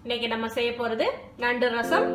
இன்னைக்கு நம்ம செய்ய போறது நண்டு ரசம்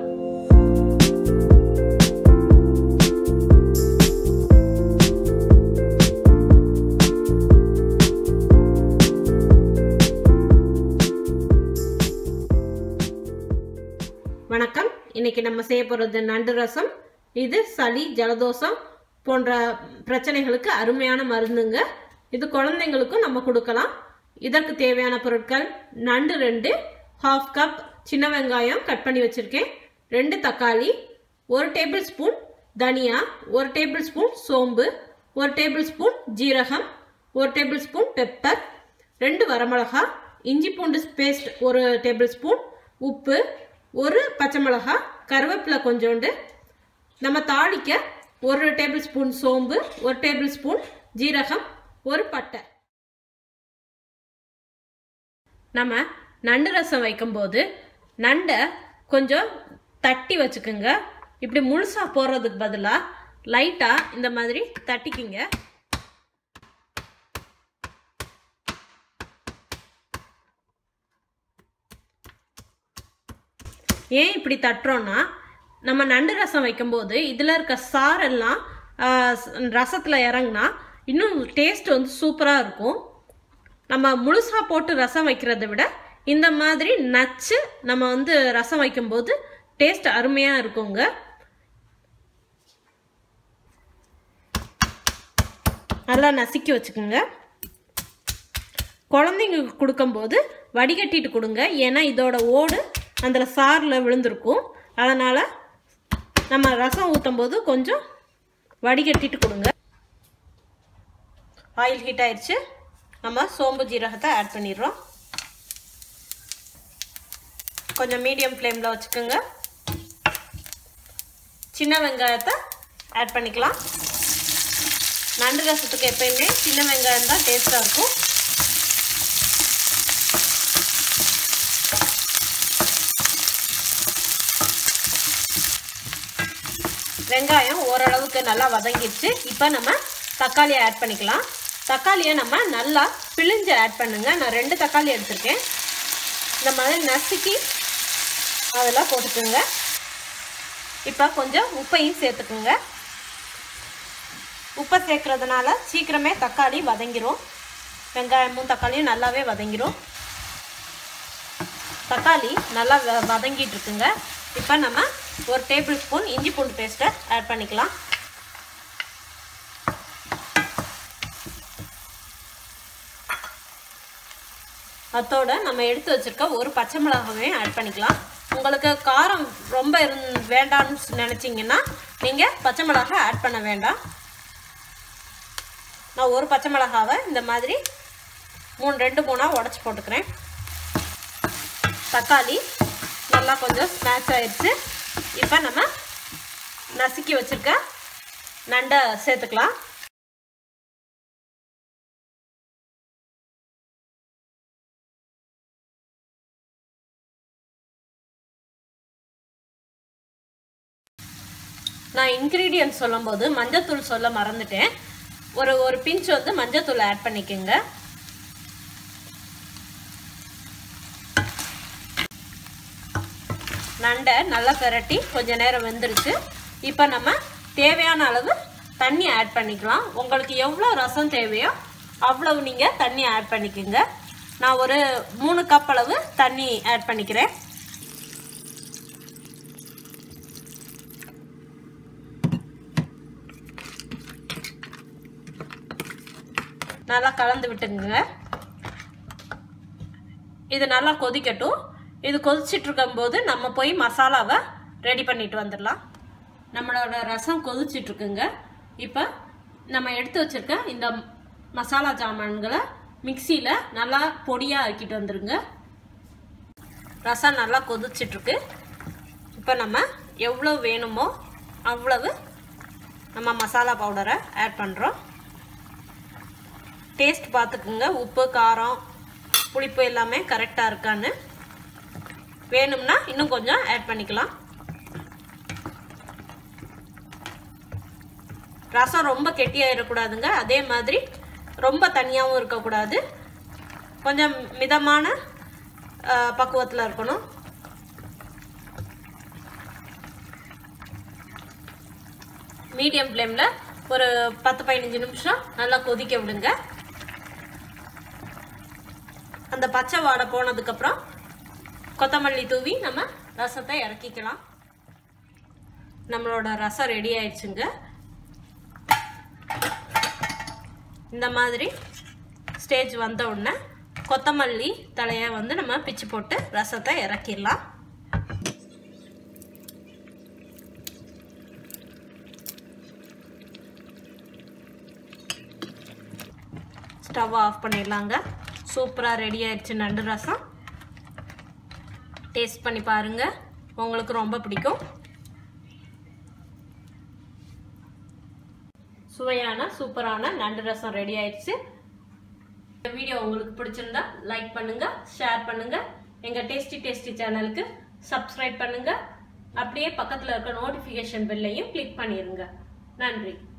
வணக்கம் இன்னைக்கு நம்ம செய்ய போறது நண்டு ரசம் இது சளி ஜலதோஷம் போன்ற பிரச்சனைகளுக்கு அருமையான மருந்துங்க இது குழந்தைங்களுக்கும் நம்ம கொடுக்கலாம் இதற்கு தேவையான பொருட்கள் நண்டு ரெண்டு ஹாஃப் கப் சின்ன வெங்காயம் கட் பண்ணி வச்சிருக்கேன் ரெண்டு தக்காளி ஒரு டேபிள் ஸ்பூன் தனியா ஒரு டேபிள் ஸ்பூன் சோம்பு ஒரு டேபிள் ஸ்பூன் ஜீரகம் ஒரு டேபிள் ஸ்பூன் பெப்பர் ரெண்டு வரமிளகா இஞ்சி பூண்டு பேஸ்ட் ஒரு டேபிள் ஸ்பூன் உப்பு ஒரு பச்சை மிளகா கருவேப்பிலை கொஞ்சோண்டு நம்ம தாளிக்க ஒரு டேபிள் ஸ்பூன் சோம்பு ஒரு டேபிள் ஸ்பூன் ஜீரகம் ஒரு பட்டை நம்ம நண்டு ரசம் வைக்கும்போது நண்டை கொஞ்சம் தட்டி வச்சுக்கோங்க இப்படி முழுசா போடுறதுக்கு பதிலாக லைட்டாக இந்த மாதிரி தட்டிக்கிங்க ஏன் இப்படி தட்டுறோன்னா நம்ம நண்டு ரசம் வைக்கும்போது இதில் இருக்க சாரெல்லாம் ரசத்தில் இறங்குனா இன்னும் டேஸ்ட் வந்து சூப்பராக இருக்கும் நம்ம முழுசாக போட்டு ரசம் வைக்கிறத விட இந்த மாதிரி நச்சு நம்ம வந்து ரசம் வைக்கும்போது டேஸ்ட் அருமையாக இருக்குங்க நல்லா நசுக்கி வச்சுக்கோங்க குழந்தைங்களுக்கு கொடுக்கும்போது வடிகட்டிட்டு கொடுங்க ஏன்னா இதோட ஓடு அந்த சாரில் விழுந்திருக்கும் அதனால் நம்ம ரசம் ஊற்றும் போது கொஞ்சம் வடிகட்டிட்டு கொடுங்க ஆயில் ஹீட் ஆயிடுச்சு நம்ம சோம்பு ஜீரகத்தை ஆட் பண்ணிடுறோம் கொஞ்சம் மீடியம் ஃப்ளேமில் வச்சுக்கோங்க சின்ன வெங்காயத்தை ஆட் பண்ணிக்கலாம் நண்டு ரசத்துக்கு எப்பயுமே சின்ன வெங்காயம் தான் டேஸ்ட்டாக இருக்கும் வெங்காயம் ஓரளவுக்கு நல்லா வதங்கிடுச்சு இப்போ நம்ம தக்காளியை ஆட் பண்ணிக்கலாம் தக்காளியை நம்ம நல்லா பிழிஞ்சு ஆட் பண்ணுங்க நான் ரெண்டு தக்காளி எடுத்திருக்கேன் இந்த மாதிரி நசுக்கி அதெல்லாம் போட்டுக்கோங்க இப்போ கொஞ்சம் உப்பையும் சேர்த்துக்குங்க உப்பை சேர்க்கறதுனால சீக்கிரமே தக்காளி வதங்கிரும் வெங்காயமும் தக்காளியும் நல்லாவே வதங்கிரும் தக்காளி நல்லா வதங்கிட்டு இருக்குங்க இப்போ நம்ம ஒரு டேபிள் ஸ்பூன் இஞ்சி பூண்டு பேஸ்ட்டை ஆட் பண்ணிக்கலாம் அத்தோட நம்ம எடுத்து வச்சிருக்க ஒரு பச்சை மிளகாவையும் ஆட் பண்ணிக்கலாம் உங்களுக்கு காரம் ரொம்ப இருந் வேண்டாம்னு நினச்சிங்கன்னா நீங்கள் பச்சை மிளகாய் ஆட் பண்ண வேண்டாம் நான் ஒரு பச்சை மிளகாவை இந்த மாதிரி மூணு ரெண்டு மூணாக உடச்சி போட்டுக்கிறேன் தக்காளி நல்லா கொஞ்சம் ஸ்மேட்ச் ஆயிடுச்சு இப்போ நம்ம நசுக்கி வச்சுருக்க நண்டை சேர்த்துக்கலாம் நான் இன்க்ரீடியன்ட் சொல்லும்போது மஞ்சத்தூள் சொல்ல மறந்துட்டேன் ஒரு ஒரு பிஞ்ச் வந்து மஞ்சத்தூள் ஆட் பண்ணிக்கோங்க நண்டை நல்லா பெரட்டி கொஞ்ச நேரம் வெந்துருச்சு இப்போ நம்ம தேவையான அளவு தண்ணி ஆட் பண்ணிக்கலாம் உங்களுக்கு எவ்வளோ ரசம் தேவையோ அவ்வளவு நீங்கள் தண்ணி ஆட் பண்ணிக்கோங்க நான் ஒரு மூணு கப் அளவு தண்ணி ஆட் பண்ணிக்கிறேன் நல்லா கலந்து விட்டுங்க இது நல்லா கொதிக்கட்டும் இது கொதிச்சிட்டு இருக்கும்போது நம்ம போய் மசாலாவை ரெடி பண்ணிட்டு வந்துடலாம் நம்மளோட ரசம் கொதிச்சிட்டு இருக்குங்க இப்போ நம்ம எடுத்து வச்சிருக்க இந்த மசாலா ஜாமான்களை மிக்சியில் நல்லா பொடியாக ஆக்கிட்டு வந்துருங்க ரசம் நல்லா கொதிச்சிட்ருக்கு இப்போ நம்ம எவ்வளோ வேணுமோ அவ்வளவு நம்ம மசாலா பவுடரை ஆட் பண்ணுறோம் டேஸ்ட் பார்த்துக்குங்க உப்பு காரம் புளிப்பு எல்லாமே கரெக்டாக இருக்கான்னு வேணும்னா இன்னும் கொஞ்சம் ஆட் பண்ணிக்கலாம் ரசம் ரொம்ப கெட்டியாயிடக்கூடாதுங்க அதே மாதிரி ரொம்ப தனியாகவும் இருக்கக்கூடாது கொஞ்சம் மிதமான பக்குவத்தில் இருக்கணும் மீடியம் ஃப்ளேமில் ஒரு பத்து பதினஞ்சு நிமிஷம் நல்லா கொதிக்க விடுங்க அந்த பச்சை வாடை போனதுக்கப்புறம் கொத்தமல்லி தூவி நம்ம ரசத்தை இறக்கிக்கலாம் நம்மளோட ரசம் ரெடி ஆயிடுச்சுங்க இந்த மாதிரி ஸ்டேஜ் வந்த உடனே கொத்தமல்லி தலையை வந்து நம்ம பிச்சு போட்டு ரசத்தை இறக்கிடலாம் ஸ்டவ் ஆஃப் பண்ணிடலாங்க சூப்பராக ரெடி ஆயிடுச்சு நண்டு ரசம் டேஸ்ட் பண்ணி பாருங்க உங்களுக்கு ரொம்ப பிடிக்கும் சுவையான சூப்பரான நண்டு ரசம் ரெடி ஆயிடுச்சு இந்த வீடியோ உங்களுக்கு பிடிச்சிருந்தா லைக் பண்ணுங்க ஷேர் பண்ணுங்க எங்க டேஸ்டி டேஸ்டி சேனலுக்கு சப்ஸ்கிரைப் பண்ணுங்க அப்படியே பக்கத்துல இருக்க நோட்டிபிகேஷன் பெல்லையும் கிளிக் பண்ணிருங்க நன்றி